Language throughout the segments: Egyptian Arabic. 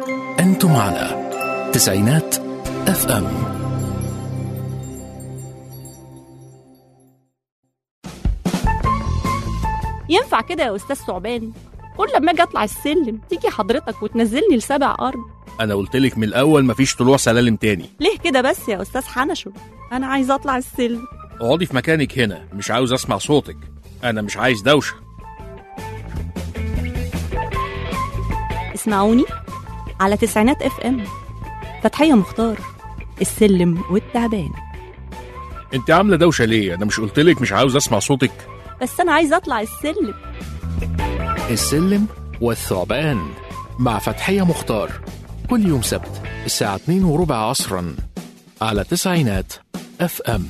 أنتم على تسعينات اف ام ينفع كده يا استاذ ثعبان كل لما اجي اطلع السلم تيجي حضرتك وتنزلني لسبع ارض انا قلت لك من الاول مفيش طلوع سلالم تاني ليه كده بس يا استاذ حنشو انا عايز اطلع السلم اقعدي في مكانك هنا مش عاوز اسمع صوتك انا مش عايز دوشه اسمعوني على تسعينات اف ام فتحية مختار السلم والتعبان انت عامله دوشه ليه انا مش قلت لك مش عاوز اسمع صوتك بس انا عايز اطلع السلم السلم والثعبان مع فتحية مختار كل يوم سبت الساعة 2 وربع عصرا على تسعينات اف ام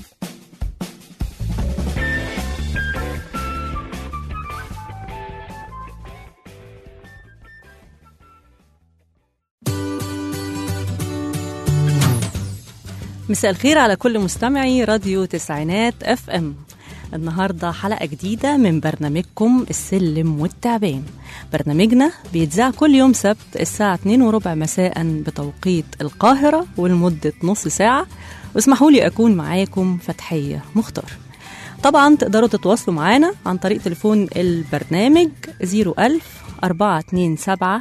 مساء الخير على كل مستمعي راديو تسعينات اف ام النهارده حلقه جديده من برنامجكم السلم والتعبان برنامجنا بيتذاع كل يوم سبت الساعه 2 وربع مساء بتوقيت القاهره ولمده نص ساعه واسمحوا لي اكون معاكم فتحيه مختار طبعا تقدروا تتواصلوا معانا عن طريق تليفون البرنامج 01000 427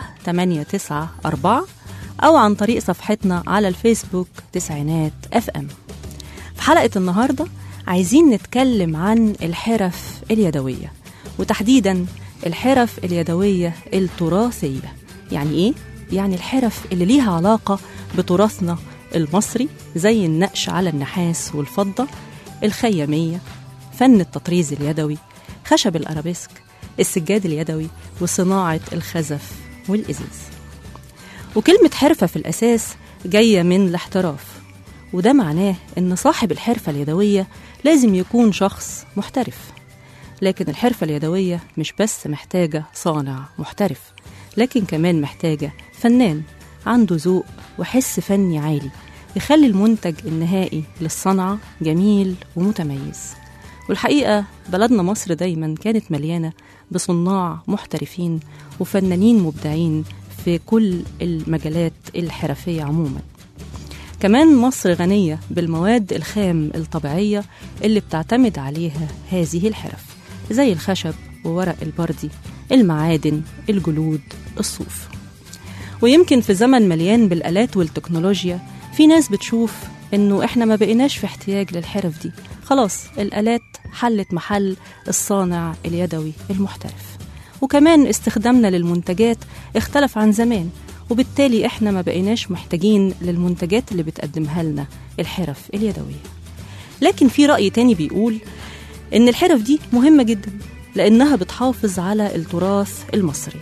894 أو عن طريق صفحتنا على الفيسبوك تسعينات اف ام في حلقة النهاردة عايزين نتكلم عن الحرف اليدوية وتحديدا الحرف اليدوية التراثية يعني إيه؟ يعني الحرف اللي ليها علاقة بتراثنا المصري زي النقش على النحاس والفضة الخيامية فن التطريز اليدوي خشب الأرابيسك السجاد اليدوي وصناعة الخزف والإزاز وكلمة حرفة في الأساس جاية من الاحتراف وده معناه إن صاحب الحرفة اليدوية لازم يكون شخص محترف لكن الحرفة اليدوية مش بس محتاجة صانع محترف لكن كمان محتاجة فنان عنده ذوق وحس فني عالي يخلي المنتج النهائي للصنعة جميل ومتميز والحقيقة بلدنا مصر دايما كانت مليانة بصناع محترفين وفنانين مبدعين في كل المجالات الحرفية عموما كمان مصر غنية بالمواد الخام الطبيعية اللي بتعتمد عليها هذه الحرف زي الخشب وورق البردي المعادن الجلود الصوف ويمكن في زمن مليان بالآلات والتكنولوجيا في ناس بتشوف انه احنا ما بقيناش في احتياج للحرف دي خلاص الآلات حلت محل الصانع اليدوي المحترف وكمان استخدامنا للمنتجات اختلف عن زمان وبالتالي احنا ما بقيناش محتاجين للمنتجات اللي بتقدمها لنا الحرف اليدوية لكن في رأي تاني بيقول ان الحرف دي مهمة جدا لانها بتحافظ على التراث المصري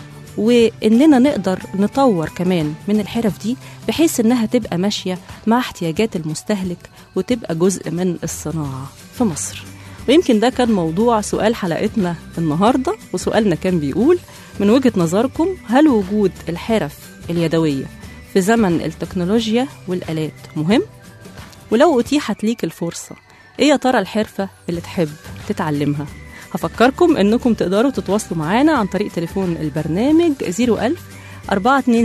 واننا نقدر نطور كمان من الحرف دي بحيث انها تبقى ماشية مع احتياجات المستهلك وتبقى جزء من الصناعة في مصر ويمكن ده كان موضوع سؤال حلقتنا النهارده وسؤالنا كان بيقول من وجهه نظركم هل وجود الحرف اليدويه في زمن التكنولوجيا والالات مهم؟ ولو اتيحت ليك الفرصه ايه يا ترى الحرفه اللي تحب تتعلمها؟ هفكركم انكم تقدروا تتواصلوا معانا عن طريق تليفون البرنامج 01000 427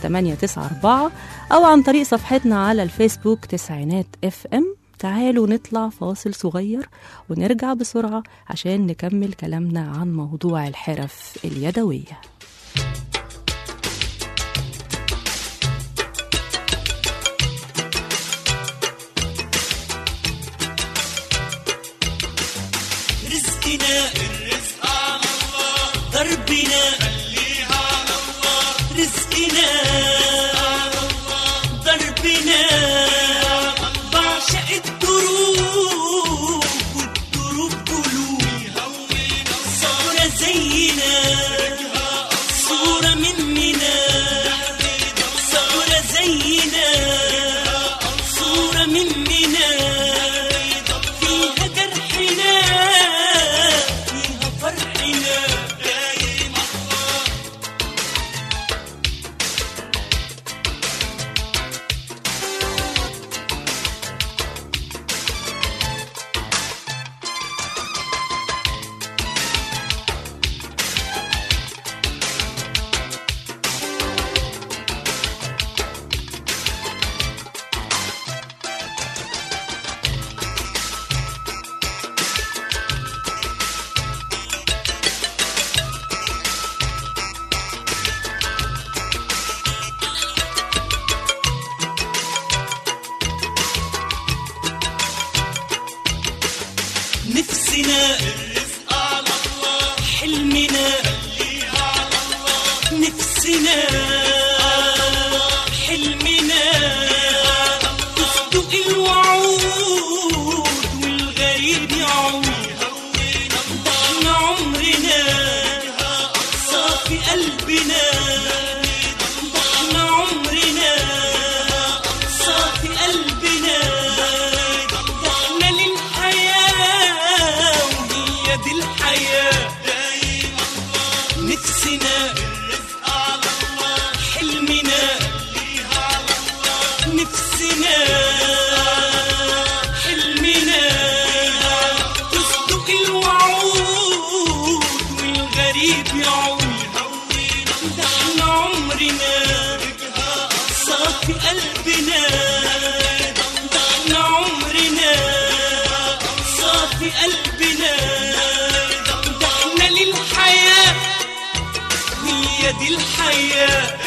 894 أو عن طريق صفحتنا على الفيسبوك تسعينات اف ام تعالوا نطلع فاصل صغير ونرجع بسرعة عشان نكمل كلامنا عن موضوع الحرف اليدوية رزقنا الرزق على الله دربنا خليها على الله رزقنا على الله دربنا بعشق الدروب والدروب قلوب صورة زينا صورة مننا صورة زينا صورة مننا فيها جرحنا نفسنا الرزق على الله حلمنا خليها على الله نفسنا حلمنا تصدق الوعود والغريب يعود ضحنا عمرنا صافي قلبنا ضحنا عمرنا صافي قلبنا ضحنا للحياة وهي دي الحياة نفسنا على الله حلمنا على الله نفسنا حلمنا تصدق الوعود والغريب يعود ده احنا عمرنا صافي قلبنا ده احنا عمرنا صافي قلبنا ده احنا للحياة هي دي الحياة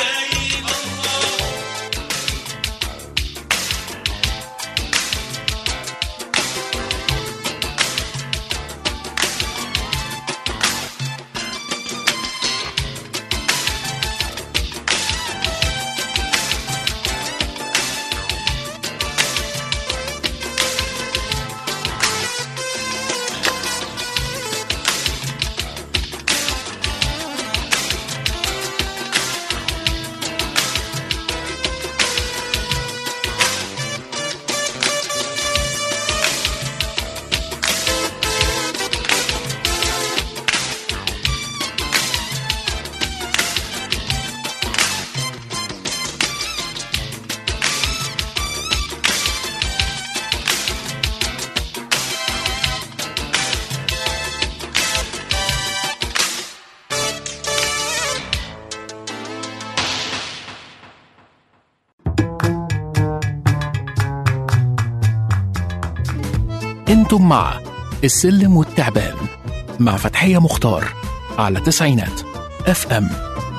انتم مع السلم والتعبان مع فتحية مختار على تسعينات اف ام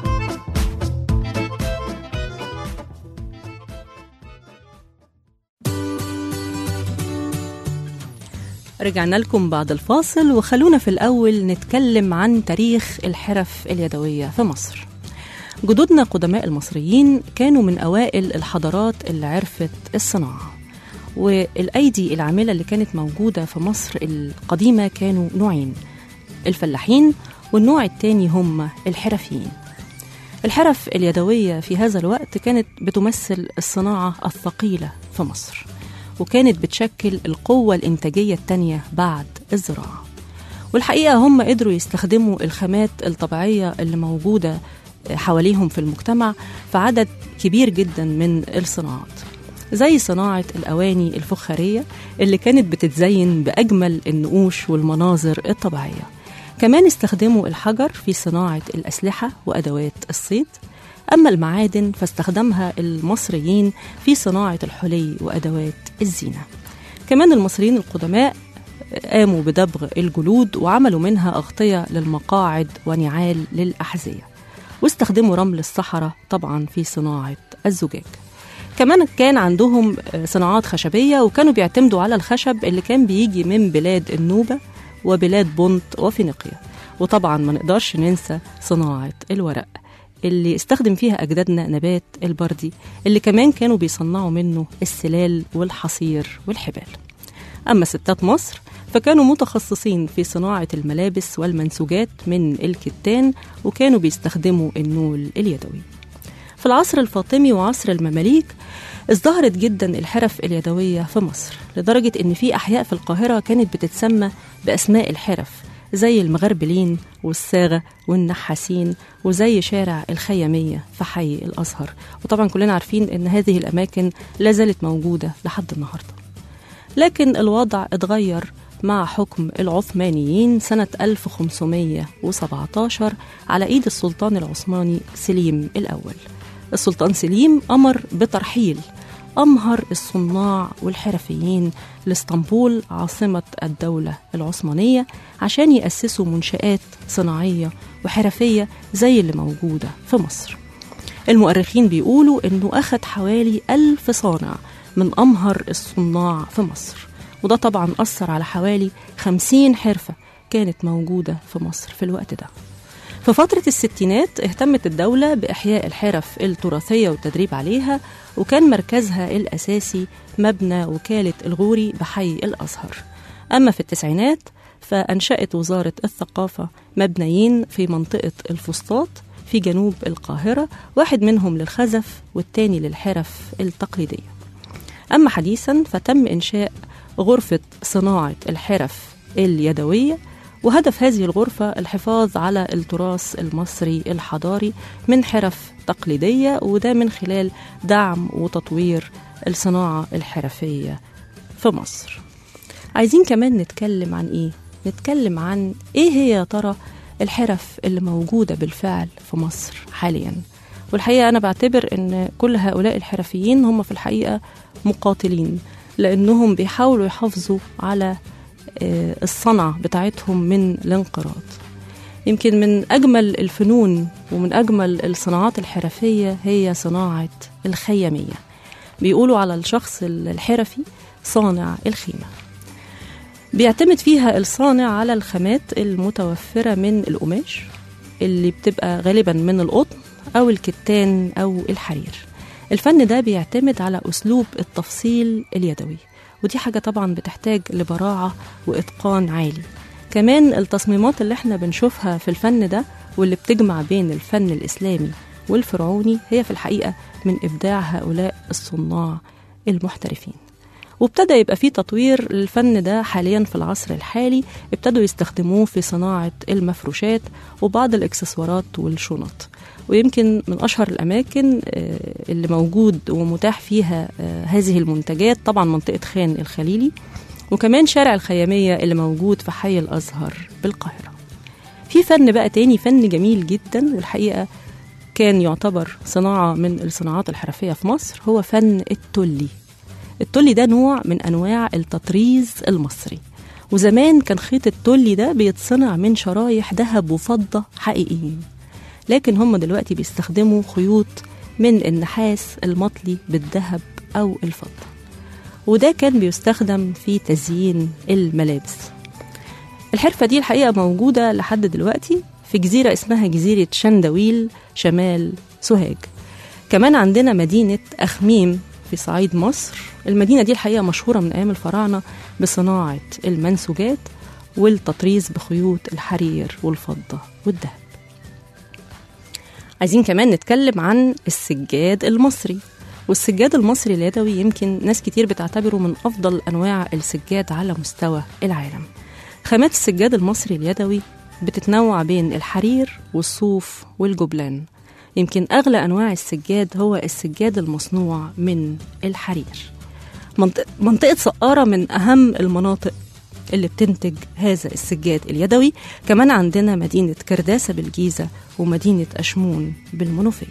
رجعنا لكم بعد الفاصل وخلونا في الأول نتكلم عن تاريخ الحرف اليدوية في مصر جدودنا قدماء المصريين كانوا من أوائل الحضارات اللي عرفت الصناعة والأيدي العاملة اللي كانت موجودة في مصر القديمة كانوا نوعين الفلاحين والنوع التاني هم الحرفيين الحرف اليدوية في هذا الوقت كانت بتمثل الصناعة الثقيلة في مصر وكانت بتشكل القوة الإنتاجية التانية بعد الزراعة والحقيقة هم قدروا يستخدموا الخامات الطبيعية اللي موجودة حواليهم في المجتمع في عدد كبير جدا من الصناعات زي صناعة الأواني الفخارية اللي كانت بتتزين بأجمل النقوش والمناظر الطبيعية كمان استخدموا الحجر في صناعة الأسلحة وأدوات الصيد أما المعادن فاستخدمها المصريين في صناعة الحلي وأدوات الزينة كمان المصريين القدماء قاموا بدبغ الجلود وعملوا منها أغطية للمقاعد ونعال للأحذية واستخدموا رمل الصحراء طبعا في صناعة الزجاج كمان كان عندهم صناعات خشبية وكانوا بيعتمدوا على الخشب اللي كان بيجي من بلاد النوبة وبلاد بونت وفينيقيا وطبعا ما نقدرش ننسى صناعة الورق اللي استخدم فيها أجدادنا نبات البردي اللي كمان كانوا بيصنعوا منه السلال والحصير والحبال أما ستات مصر فكانوا متخصصين في صناعة الملابس والمنسوجات من الكتان وكانوا بيستخدموا النول اليدوي في العصر الفاطمي وعصر المماليك ازدهرت جدا الحرف اليدوية في مصر لدرجة إن في أحياء في القاهرة كانت بتتسمى بأسماء الحرف زي المغربلين والصاغة والنحاسين وزي شارع الخيامية في حي الأزهر وطبعا كلنا عارفين إن هذه الأماكن لا زالت موجودة لحد النهاردة لكن الوضع اتغير مع حكم العثمانيين سنة 1517 على إيد السلطان العثماني سليم الأول السلطان سليم أمر بترحيل أمهر الصناع والحرفيين لاسطنبول عاصمة الدولة العثمانية عشان يأسسوا منشآت صناعية وحرفية زي اللي موجودة في مصر المؤرخين بيقولوا إنه أخد حوالي ألف صانع من أمهر الصناع في مصر وده طبعا أثر على حوالي 50 حرفة كانت موجودة في مصر في الوقت ده في فترة الستينات اهتمت الدولة بإحياء الحرف التراثية والتدريب عليها وكان مركزها الأساسي مبنى وكالة الغوري بحي الأزهر أما في التسعينات فأنشأت وزارة الثقافة مبنيين في منطقة الفسطاط في جنوب القاهرة واحد منهم للخزف والتاني للحرف التقليدية أما حديثا فتم إنشاء غرفة صناعة الحرف اليدوية وهدف هذه الغرفة الحفاظ على التراث المصري الحضاري من حرف تقليدية وده من خلال دعم وتطوير الصناعة الحرفية في مصر عايزين كمان نتكلم عن إيه؟ نتكلم عن إيه هي يا ترى الحرف اللي موجودة بالفعل في مصر حاليا والحقيقة أنا بعتبر أن كل هؤلاء الحرفيين هم في الحقيقة مقاتلين لأنهم بيحاولوا يحافظوا على آه، الصنعة بتاعتهم من الانقراض يمكن من أجمل الفنون ومن أجمل الصناعات الحرفية هي صناعة الخيامية بيقولوا على الشخص الحرفي صانع الخيمة بيعتمد فيها الصانع على الخامات المتوفرة من القماش اللي بتبقى غالبا من القطن أو الكتان أو الحرير الفن ده بيعتمد على أسلوب التفصيل اليدوي ودي حاجة طبعا بتحتاج لبراعة وإتقان عالي كمان التصميمات اللي احنا بنشوفها في الفن ده واللي بتجمع بين الفن الإسلامي والفرعوني هي في الحقيقة من إبداع هؤلاء الصناع المحترفين وابتدى يبقى فيه تطوير للفن ده حاليا في العصر الحالي ابتدوا يستخدموه في صناعة المفروشات وبعض الإكسسوارات والشنط ويمكن من أشهر الأماكن آه، اللي موجود ومتاح فيها آه، هذه المنتجات طبعا منطقة خان الخليلي وكمان شارع الخيامية اللي موجود في حي الأزهر بالقاهرة في فن بقى تاني فن جميل جدا والحقيقة كان يعتبر صناعة من الصناعات الحرفية في مصر هو فن التلي التلي ده نوع من أنواع التطريز المصري وزمان كان خيط التلي ده بيتصنع من شرايح ذهب وفضة حقيقيين لكن هم دلوقتي بيستخدموا خيوط من النحاس المطلي بالذهب أو الفضة وده كان بيستخدم في تزيين الملابس الحرفة دي الحقيقة موجودة لحد دلوقتي في جزيرة اسمها جزيرة شندويل شمال سوهاج كمان عندنا مدينة أخميم في صعيد مصر المدينة دي الحقيقة مشهورة من أيام الفراعنة بصناعة المنسوجات والتطريز بخيوط الحرير والفضة والذهب عايزين كمان نتكلم عن السجاد المصري والسجاد المصري اليدوي يمكن ناس كتير بتعتبره من أفضل أنواع السجاد على مستوى العالم خامات السجاد المصري اليدوي بتتنوع بين الحرير والصوف والجبلان يمكن أغلى أنواع السجاد هو السجاد المصنوع من الحرير منطقة, منطقة سقارة من أهم المناطق اللي بتنتج هذا السجاد اليدوي كمان عندنا مدينة كرداسة بالجيزة ومدينة أشمون بالمنوفية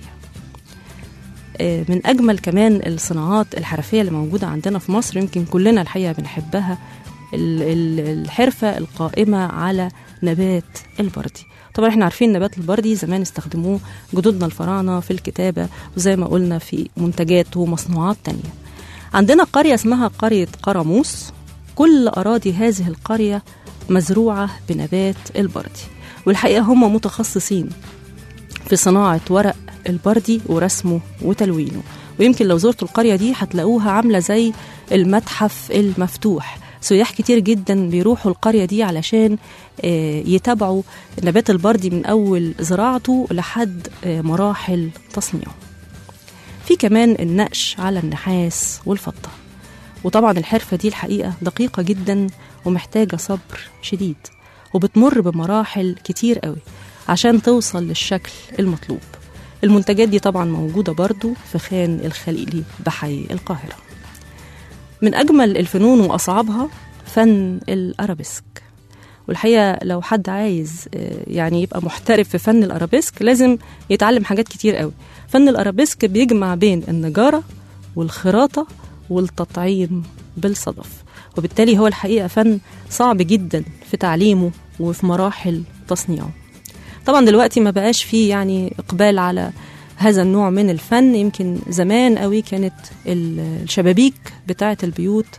آه، من أجمل كمان الصناعات الحرفية اللي موجودة عندنا في مصر يمكن كلنا الحقيقة بنحبها ال- ال- الحرفة القائمة على نبات البردي طبعا احنا عارفين نبات البردي زمان استخدموه جدودنا الفراعنة في الكتابة وزي ما قلنا في منتجات ومصنوعات تانية عندنا قرية اسمها قرية قرموس كل أراضي هذه القرية مزروعة بنبات البردي والحقيقة هم متخصصين في صناعة ورق البردي ورسمه وتلوينه ويمكن لو زرتوا القرية دي هتلاقوها عاملة زي المتحف المفتوح سياح كتير جدا بيروحوا القرية دي علشان آه، يتابعوا نبات البردي من أول زراعته لحد آه، مراحل تصنيعه في كمان النقش على النحاس والفضة وطبعا الحرفة دي الحقيقة دقيقة جدا ومحتاجة صبر شديد وبتمر بمراحل كتير قوي عشان توصل للشكل المطلوب المنتجات دي طبعا موجودة برضو في خان الخليلي بحي القاهرة من أجمل الفنون وأصعبها فن الأرابيسك والحقيقة لو حد عايز آه، يعني يبقى محترف في فن الأرابيسك لازم يتعلم حاجات كتير قوي فن الأرابيسك بيجمع بين النجارة والخراطة والتطعيم بالصدف وبالتالي هو الحقيقة فن صعب جدا في تعليمه وفي مراحل تصنيعه طبعا دلوقتي ما بقاش فيه يعني إقبال على هذا النوع من الفن يمكن زمان قوي كانت ال- الشبابيك بتاعة البيوت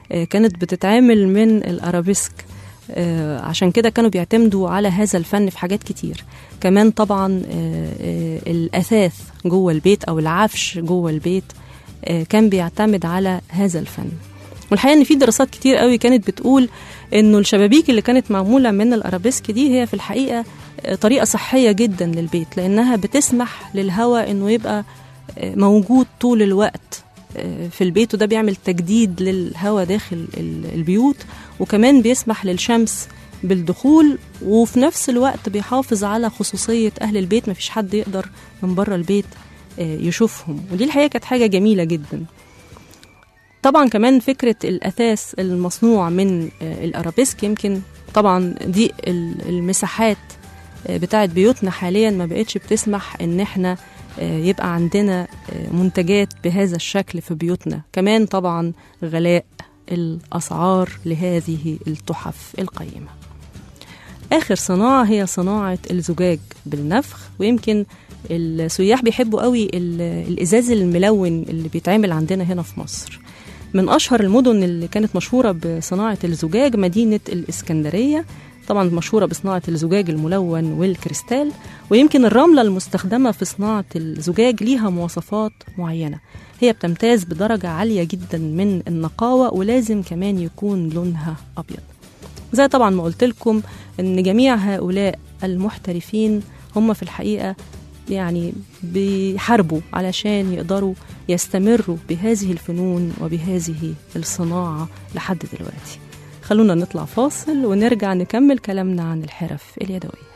آه، كانت بتتعامل من الارابيسك آه، عشان كده كانوا بيعتمدوا على هذا الفن في حاجات كتير كمان طبعا آه، آه، الاثاث جوه البيت او العفش جوه البيت آه، كان بيعتمد على هذا الفن والحقيقه ان في دراسات كتير قوي كانت بتقول انه الشبابيك اللي كانت معموله من الارابيسك دي هي في الحقيقه آه، طريقه صحيه جدا للبيت لانها بتسمح للهواء انه يبقى آه، موجود طول الوقت آه، في البيت وده بيعمل تجديد للهواء داخل ال- البيوت وكمان بيسمح للشمس بالدخول وفي نفس الوقت بيحافظ على خصوصية أهل البيت مفيش حد يقدر من بره البيت آه، يشوفهم ودي الحقيقة كانت حاجة جميلة جدا طبعا كمان فكرة الأثاث المصنوع من آه، الأرابيسك يمكن طبعا دي ال- المساحات آه، بتاعت بيوتنا حاليا ما بقتش بتسمح ان احنا آه، يبقى عندنا آه، منتجات بهذا الشكل في بيوتنا كمان طبعا غلاء الأسعار لهذه التحف القيمة آخر صناعة هي صناعة الزجاج بالنفخ ويمكن السياح بيحبوا قوي ال- الإزاز الملون اللي بيتعمل عندنا هنا في مصر من أشهر المدن اللي كانت مشهورة بصناعة الزجاج مدينة الإسكندرية طبعا مشهورة بصناعة الزجاج الملون والكريستال ويمكن الرملة المستخدمة في صناعة الزجاج ليها مواصفات معينة هي بتمتاز بدرجة عالية جدا من النقاوة ولازم كمان يكون لونها أبيض زي طبعا ما قلت لكم ان جميع هؤلاء المحترفين هم في الحقيقه يعني بيحاربوا علشان يقدروا يستمروا بهذه الفنون وبهذه الصناعه لحد دلوقتي خلونا نطلع فاصل ونرجع نكمل كلامنا عن الحرف اليدويه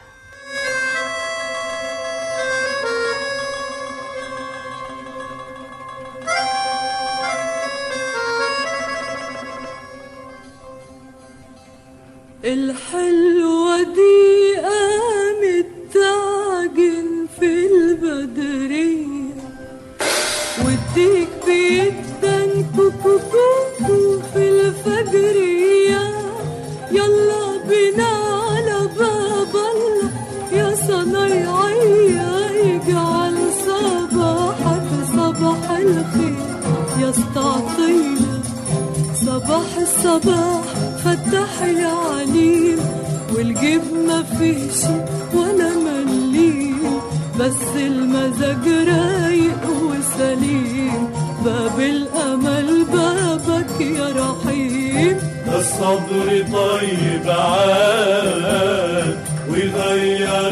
الحلوة دي قامت تعجن في البدرية والديك بيدن كوكو كوكو في الفجرية يلا بينا على باب الله يا صنايعية يجعل صباحك صباح الخير يا استعطينا صباح الصباح فتح يا عليم والجيب ما فيش ولا مليم بس المزاج رايق وسليم باب الامل بابك يا رحيم ده الصبر طيب عاد ويغير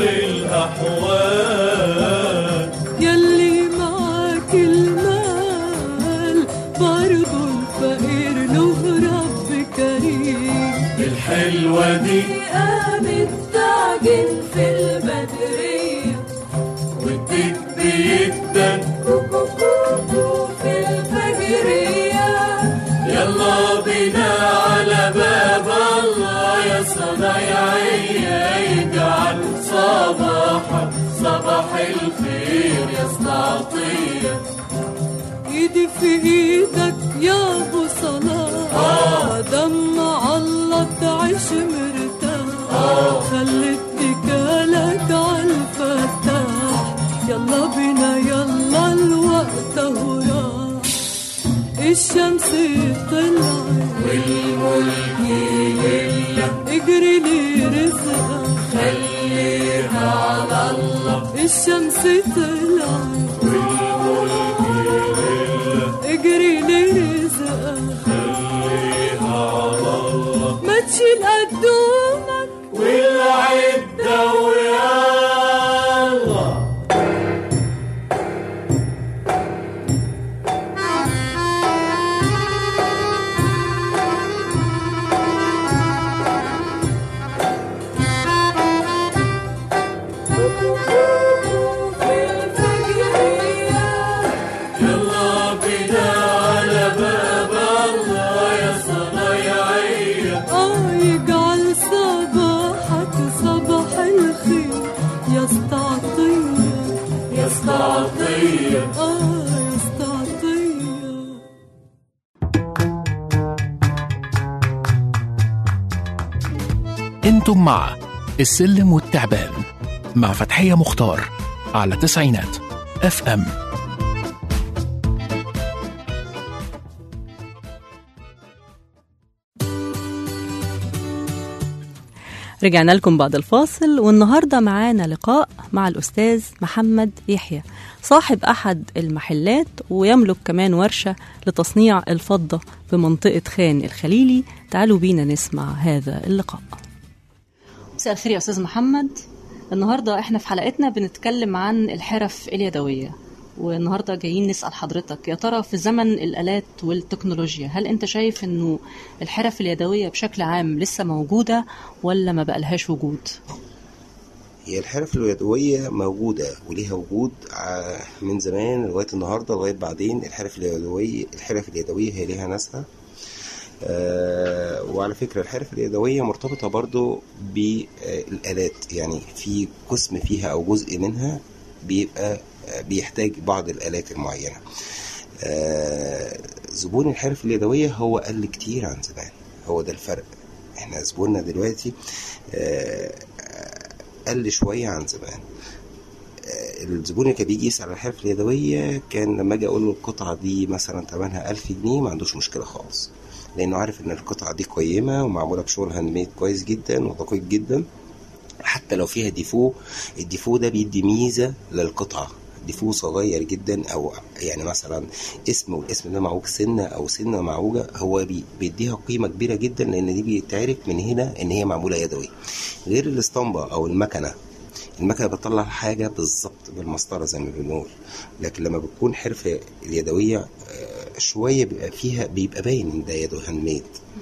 الأحوال يلي معاك المال برضو الفقير له رب كريم الحلوة دي قامت تعجن في البدرية والديك بيدن كوكو كوكو في الفجرية يلا بينا على باب الله يا صنايعية يجعل صباحك صباح الخير يا استعطية ايدي في ايدك يا ابو صلاح دمع الله تعيش مرتاح خلي اتكالك عالفتاح يلا بينا يلا الوقت اهو راح الشمس طلعت والملك لله اجري لي رزقك خليها على الله الشمس طلعت والملك لله اجري لي رزقك خليها على الله ما تشيل قدومك والعدة ويلا يلا بينا على باب الله يا صنايعية اه يجعل صباحك صباح الخير يا استعطية يا استعطية اه يا استعطية انتم مع السلم والتعبان مع فتحية مختار على تسعينات اف ام رجعنا لكم بعد الفاصل والنهاردة معانا لقاء مع الأستاذ محمد يحيى صاحب أحد المحلات ويملك كمان ورشة لتصنيع الفضة بمنطقة خان الخليلي تعالوا بينا نسمع هذا اللقاء مساء الخير يا أستاذ محمد النهاردة احنا في حلقتنا بنتكلم عن الحرف اليدوية والنهارده جايين نسأل حضرتك يا ترى في زمن الآلات والتكنولوجيا هل أنت شايف إنه الحرف اليدوية بشكل عام لسه موجودة ولا ما بقالهاش وجود؟ هي الحرف اليدوية موجودة وليها وجود ع- من زمان لغاية النهاردة لغاية بعدين الحرف اليدوية الحرف اليدوية هي ليها ناسها آه وعلى فكرة الحرف اليدوية مرتبطة برضو بالآلات يعني في قسم فيها أو جزء منها بيبقى آه، بيحتاج بعض الآلات المعينة آه زبون الحرف اليدوية هو قل كتير عن زمان هو ده الفرق احنا زبوننا دلوقتي آه قل شوية عن زمان آه، الزبون اللي كان بيجي يسأل على الحرف اليدوية كان لما اجي اقول له القطعة دي مثلا ثمنها ألف جنيه ما عندوش مشكلة خالص لأنه عارف إن القطعة دي قيمة ومعمولة بشغل هاند ميد كويس جدا ودقيق جدا حتى لو فيها ديفو الديفو ده بيدي ميزة للقطعة ديفو صغير جدا او يعني مثلا اسم والاسم ده معوج سنه او سنه معوجه هو بي- بيديها قيمه كبيره جدا لان دي بيتعرف من هنا ان هي معموله يدوي غير الاسطمبه او المكنه المكنه بتطلع حاجه بالظبط بالمسطره زي ما بنقول لكن لما بتكون حرفه اليدويه آه، شويه بيبقى فيها بيبقى باين ان ده يدو هاند ميد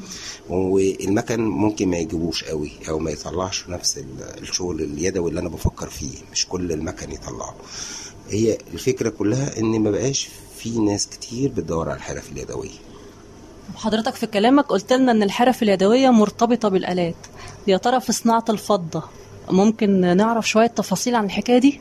والمكن ممكن ما يجيبوش قوي او ما يطلعش نفس ال- الشغل اليدوي اللي انا بفكر فيه مش كل المكن يطلعه هي الفكره كلها ان ما بقاش في ناس كتير بتدور على الحرف اليدويه حضرتك في كلامك قلت لنا ان الحرف اليدويه مرتبطه بالالات يا ترى في صناعه الفضه ممكن نعرف شويه تفاصيل عن الحكايه دي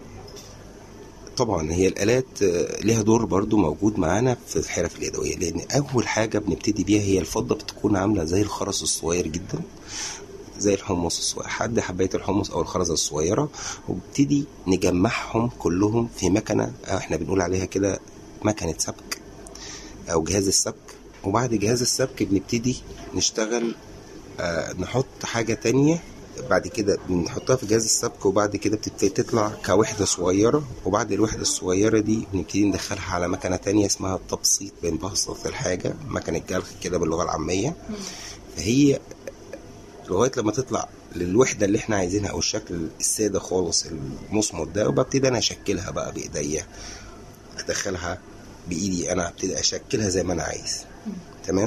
طبعا هي الالات آه، ليها دور برضو موجود معانا في الحرف اليدويه لان اول حاجه بنبتدي بيها هي الفضه بتكون عامله زي الخرز الصغير جدا زي الحمص الصغير حد حبايه الحمص او الخرزه الصغيره وبتدي نجمعهم كلهم في مكنه آه، احنا بنقول عليها كده مكنه سبك او جهاز السبك وبعد جهاز السبك بنبتدي نشتغل آه، نحط حاجة تانية بعد كده بنحطها في جهاز السبك وبعد كده بتبتدي تطلع كوحدة صغيرة وبعد الوحدة الصغيرة دي بنبتدي ندخلها على مكنة تانية اسمها التبسيط بنبسط الحاجة مكنة جلخ كده باللغة العامية فهي لغاية لما تطلع للوحدة اللي احنا عايزينها او الشكل السادة خالص المصمت ده وببتدي انا اشكلها بقى بايديا ادخلها بايدي انا ابتدي اشكلها زي ما انا عايز تمام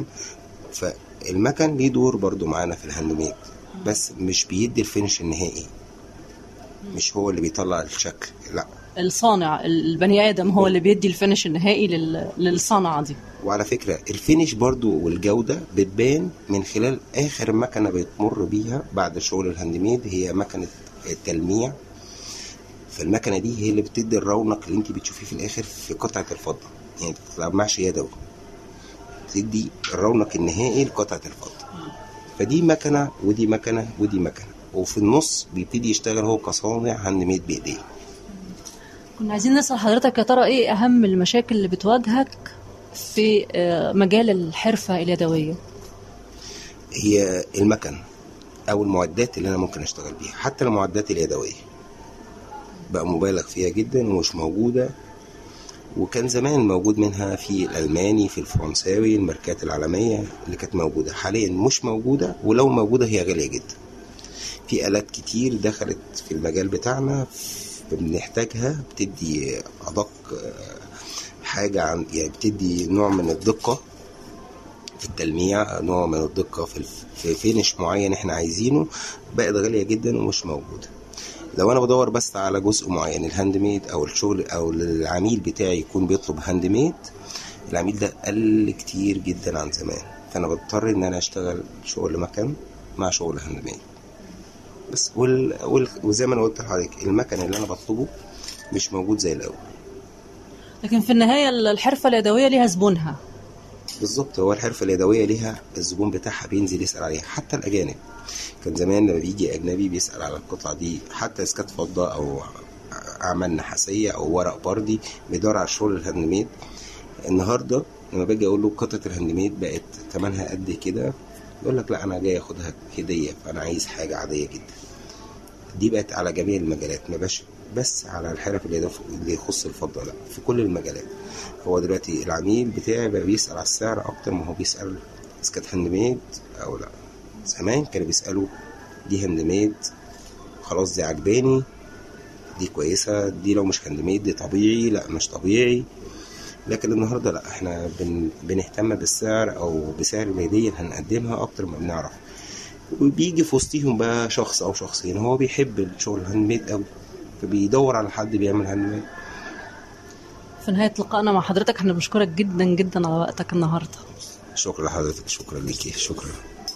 فالمكن ليه دور برضو معانا في الهاند ميد بس مش بيدي الفينش النهائي مش هو اللي بيطلع الشكل لا الصانع البني ادم هو اللي بيدي الفينش النهائي لل... للصنعه دي وعلى فكرة الفينش برضو والجودة بتبان من خلال آخر مكنة بتمر بيها بعد شغل الهاند ميد هي مكنة التلميع فالمكنة دي هي اللي بتدي الرونق اللي انت بتشوفيه في الآخر في قطعة الفضة يعني ما بتتلمعش يدوي بتدي الرونق النهائي لقطعة الفضة فدي مكنة ودي مكنة ودي مكنة وفي النص بيبتدي يشتغل هو كصانع هاند ميد بإيديه كنا عايزين نسال حضرتك يا ترى ايه اهم المشاكل اللي بتواجهك في آه، مجال الحرفه اليدويه هي المكن او المعدات اللي انا ممكن اشتغل بيها حتى المعدات اليدويه بقى مبالغ فيها جدا ومش موجوده وكان زمان موجود منها في الالماني في الفرنساوي الماركات العالميه اللي كانت موجوده حاليا مش موجوده ولو موجوده هي غاليه جدا في الات كتير دخلت في المجال بتاعنا بنحتاجها بتدي ادق آه، حاجه عن يعني بتدي نوع من الدقه في التلميع نوع من الدقة في, الف... في فينش معين احنا عايزينه بقت غالية جدا ومش موجودة لو انا بدور بس على جزء معين الهاند ميد او الشغل او العميل بتاعي يكون بيطلب هاند ميد العميل ده قل كتير جدا عن زمان فانا بضطر ان انا اشتغل شغل مكن مع شغل هاند ميد بس وال... وال... وزي ما انا قلت لحضرتك المكن اللي انا بطلبه مش موجود زي الاول لكن في النهايه الحرفه اليدويه ليها زبونها بالظبط هو الحرفة اليدوية ليها الزبون بتاعها بينزل يسأل عليها حتى الأجانب كان زمان لما بيجي أجنبي بيسأل على القطعة دي حتى إذا كانت فضة أو أعمال نحاسية أو ورق بردي بيدور على الشغل الهاند ميد النهاردة لما باجي أقول له قطعة الهاند ميد بقت تمنها قد كده يقول لك لا انا جاي اخدها هديه فانا عايز حاجه عاديه جدا دي بقت على جميع المجالات ما بقاش بس على الحرف اللي يضاف- اللي يخص الفضه لا في كل المجالات هو دلوقتي العميل بتاعي بقى بيسال على السعر اكتر ما هو بيسال اذا كانت هاند ميد او لا زمان كانوا بيسالوا دي هاند ميد خلاص دي عجباني دي كويسه دي لو مش هاند ميد دي طبيعي لا مش طبيعي لكن النهارده لا احنا بن بنهتم بالسعر او بسعر الهديه اللي هنقدمها اكتر ما بنعرف وبيجي في وسطيهم بقى شخص او شخصين هو بيحب الشغل الهاند ميد قوي فبيدور على حد بيعمل هاند ميد في نهايه لقائنا مع حضرتك احنا بنشكرك جدا جدا على وقتك النهارده شكرا لحضرتك شكرا ليكي شكرا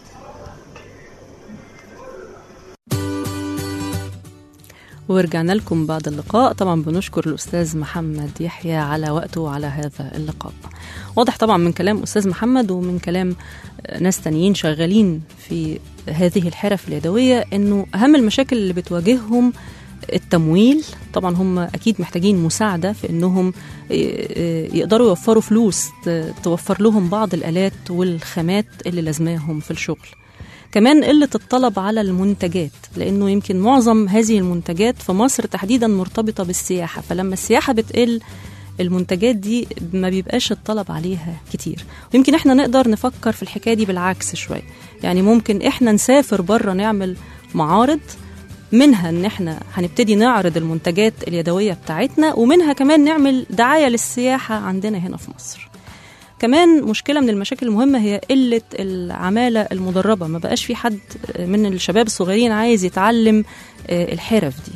ورجعنا لكم بعد اللقاء طبعا بنشكر الأستاذ محمد يحيى على وقته وعلى هذا اللقاء واضح طبعا من كلام أستاذ محمد ومن كلام ناس تانيين شغالين في هذه الحرف اليدوية أنه أهم المشاكل اللي بتواجههم التمويل طبعا هم أكيد محتاجين مساعدة في أنهم يقدروا يوفروا فلوس ت- توفر لهم بعض الآلات والخامات اللي لازماهم في الشغل كمان قلة الطلب على المنتجات لأنه يمكن معظم هذه المنتجات في مصر تحديدا مرتبطة بالسياحة فلما السياحة بتقل المنتجات دي ما بيبقاش الطلب عليها كتير ويمكن احنا نقدر نفكر في الحكاية دي بالعكس شوية يعني ممكن احنا نسافر بره نعمل معارض منها ان احنا هنبتدي نعرض المنتجات اليدوية بتاعتنا ومنها كمان نعمل دعاية للسياحة عندنا هنا في مصر كمان مشكلة من المشاكل المهمة هي قلة العمالة المدربة ما بقاش في حد من الشباب الصغيرين عايز يتعلم آه، الحرف دي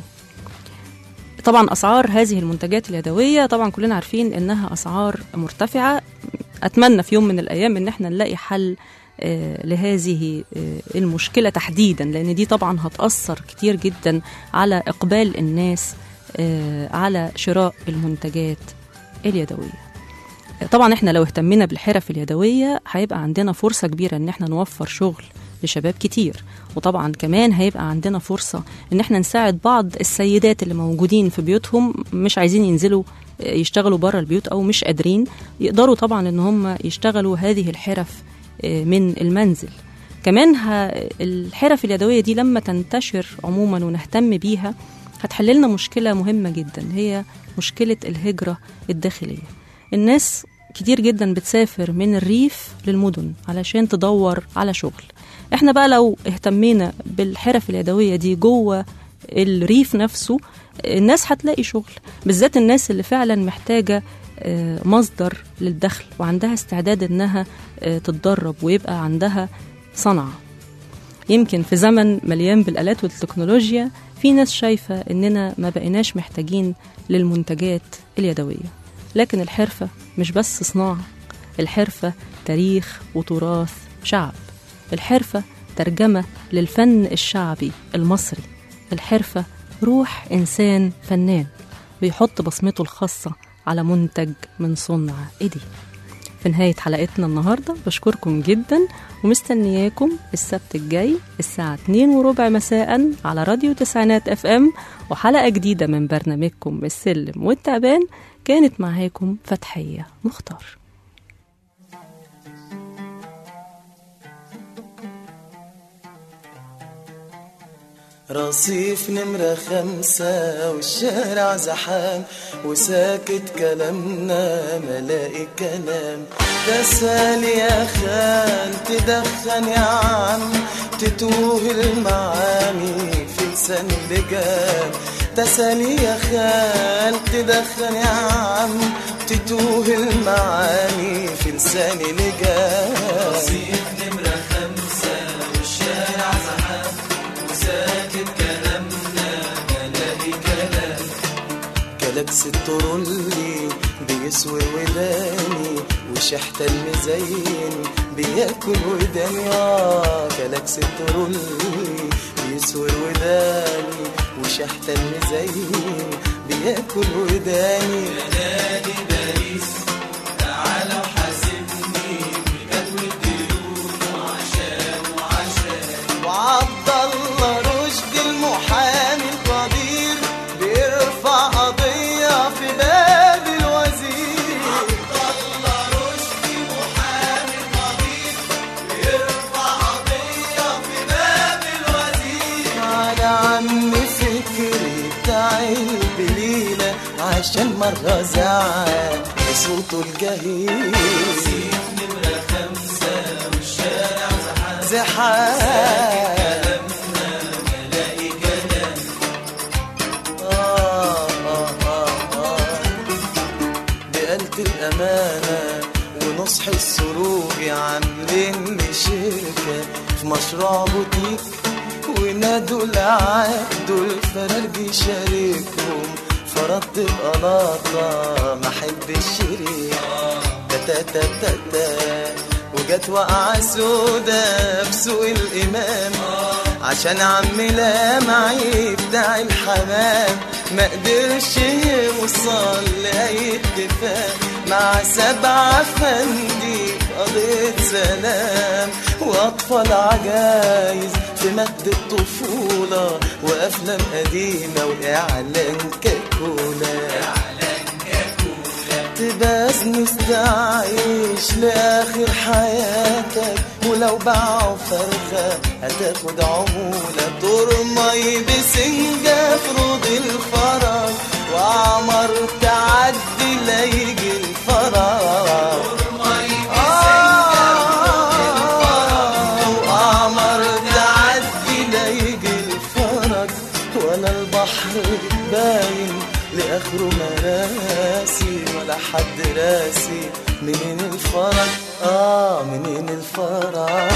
طبعا أسعار هذه المنتجات اليدوية طبعا كلنا عارفين إنها أسعار مرتفعة أتمنى في يوم من الأيام إن احنا نلاقي حل آه، لهذه آه، المشكلة تحديدا لأن دي طبعا هتأثر كتير جدا على إقبال الناس آه، على شراء المنتجات اليدوية طبعا احنا لو اهتمينا بالحرف اليدوية هيبقى عندنا فرصة كبيرة ان احنا نوفر شغل لشباب كتير وطبعا كمان هيبقى عندنا فرصة ان احنا نساعد بعض السيدات اللي موجودين في بيوتهم مش عايزين ينزلوا يشتغلوا بره البيوت او مش قادرين يقدروا طبعا ان هم يشتغلوا هذه الحرف من المنزل كمان ه- الحرف اليدوية دي لما تنتشر عموما ونهتم بيها هتحل لنا مشكلة مهمة جدا هي مشكلة الهجرة الداخلية الناس كتير جدا بتسافر من الريف للمدن علشان تدور على شغل احنا بقى لو اهتمينا بالحرف اليدوية دي جوه الريف نفسه الناس هتلاقي شغل بالذات الناس اللي فعلا محتاجة آه، مصدر للدخل وعندها استعداد انها آه، تتدرب ويبقى عندها صنعة يمكن في زمن مليان بالآلات والتكنولوجيا في ناس شايفة إننا ما بقيناش محتاجين للمنتجات اليدوية لكن الحرفة مش بس صناعة الحرفة تاريخ وتراث شعب الحرفة ترجمة للفن الشعبي المصري الحرفة روح إنسان فنان بيحط بصمته الخاصة على منتج من صنع إيديه في نهاية حلقتنا النهاردة بشكركم جدا ومستنياكم السبت الجاي الساعة 2 وربع مساء على راديو تسعينات اف ام وحلقة جديدة من برنامجكم السلم والتعبان كانت معاكم فتحية مختار رصيف نمرة خمسة والشارع زحام وساكت كلامنا ملاقي كلام تسال يا خال تدخن يا عم تتوه المعاني في لسان اللجام تسال يا خال تدخن يا عم تتوه المعاني في لسان لجام رصيف نمرة خمسة والشارع زحام وساكت كلامنا ملاقي كلام كلاكس الترولي بيسوي وداني وشحت المزين بياكل وداني اه كلاكس الترولي بيسوي وداني وشحت المزين بياكل وداني نادي باريس تعالى وحاسبني بجدول الديون وعشان وعشان وعبد الله رشدي المحامي القدير بيرفع قضية في باب الوزير عبد الله رشدي محامي قدير بيرفع عشان مرة زعل بصوته الجهيل نمرة خمسة والشارع زحام آه آه آه آه بقلت الأمانة ونصح السروج عاملين لي شركة في مشروع بوتيك ونادوا العقد والفرارجي شاركهم فرضت بقلاطة ما احب الشريك تا تا تا تا وجت وقعة سودا في سوق الإمام عشان عم لامعي بتاع الحمام ما قدرش يوصل لأي اتفاق مع سبعة فندي قضية سلام وأطفال عجايز في مجد الطفولة وأفلام قديمة وإعلان كاكولا تبقى مستعيش لآخر حياتك ولو باعوا فرخة هتاخد عمولة ترمي بسنجة في روض الفرج وعمر تعدي لا يجي الفرج آه، وعمر تعدي لا يجي الفرج ولا البحر باين لآخره مراسي ولا حد راسي منين الفرج اه منين الفرج